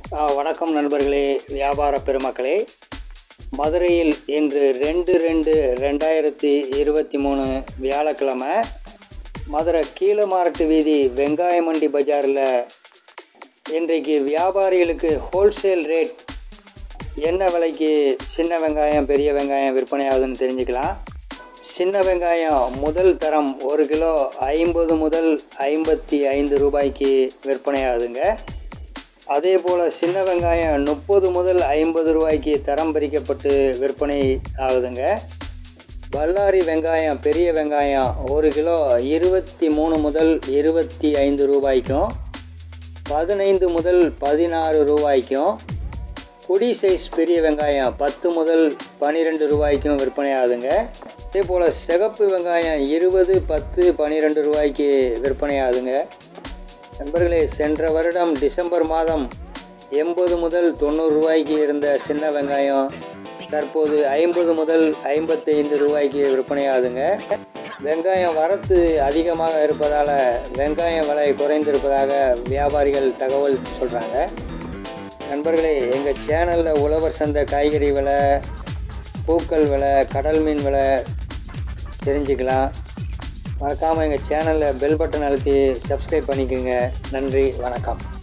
ஆ, வணக்கம் நண்பர்களே வியாபார பெருமக்களே மதுரையில் இன்று ரெண்டு ரெண்டு ரெண்டாயிரத்தி இருபத்தி மூணு வியாழக்கிழமை மதுரை கீழமாரட்டு வீதி வெங்காய மண்டி பஜாரில் இன்றைக்கு வியாபாரிகளுக்கு ஹோல்சேல் ரேட் என்ன விலைக்கு சின்ன வெங்காயம் பெரிய வெங்காயம் விற்பனை ஆகுதுன்னு தெரிஞ்சுக்கலாம் சின்ன வெங்காயம் முதல் தரம் ஒரு கிலோ ஐம்பது முதல் ஐம்பத்தி ஐந்து ரூபாய்க்கு விற்பனை ஆகுதுங்க அதே போல் சின்ன வெங்காயம் முப்பது முதல் ஐம்பது ரூபாய்க்கு தரம் பிரிக்கப்பட்டு விற்பனை ஆகுதுங்க பல்லாரி வெங்காயம் பெரிய வெங்காயம் ஒரு கிலோ இருபத்தி மூணு முதல் இருபத்தி ஐந்து ரூபாய்க்கும் பதினைந்து முதல் பதினாறு ரூபாய்க்கும் குடி சைஸ் பெரிய வெங்காயம் பத்து முதல் பன்னிரெண்டு ரூபாய்க்கும் விற்பனை ஆகுதுங்க அதே போல் சிகப்பு வெங்காயம் இருபது பத்து பன்னிரெண்டு ரூபாய்க்கு விற்பனை ஆகுதுங்க நண்பர்களே சென்ற வருடம் டிசம்பர் மாதம் எண்பது முதல் தொண்ணூறு ரூபாய்க்கு இருந்த சின்ன வெங்காயம் தற்போது ஐம்பது முதல் ஐம்பத்தைந்து ரூபாய்க்கு விற்பனை ஆகுதுங்க வெங்காயம் வரத்து அதிகமாக இருப்பதால் வெங்காயம் விலை குறைந்திருப்பதாக வியாபாரிகள் தகவல் சொல்கிறாங்க நண்பர்களே எங்கள் சேனலில் உழவர் சந்தை காய்கறி விலை பூக்கள் விலை கடல் மீன் விலை தெரிஞ்சுக்கலாம் மறக்காமல் எங்கள் சேனலில் பெல் பட்டன் அழுத்தி சப்ஸ்கிரைப் பண்ணிக்கோங்க நன்றி வணக்கம்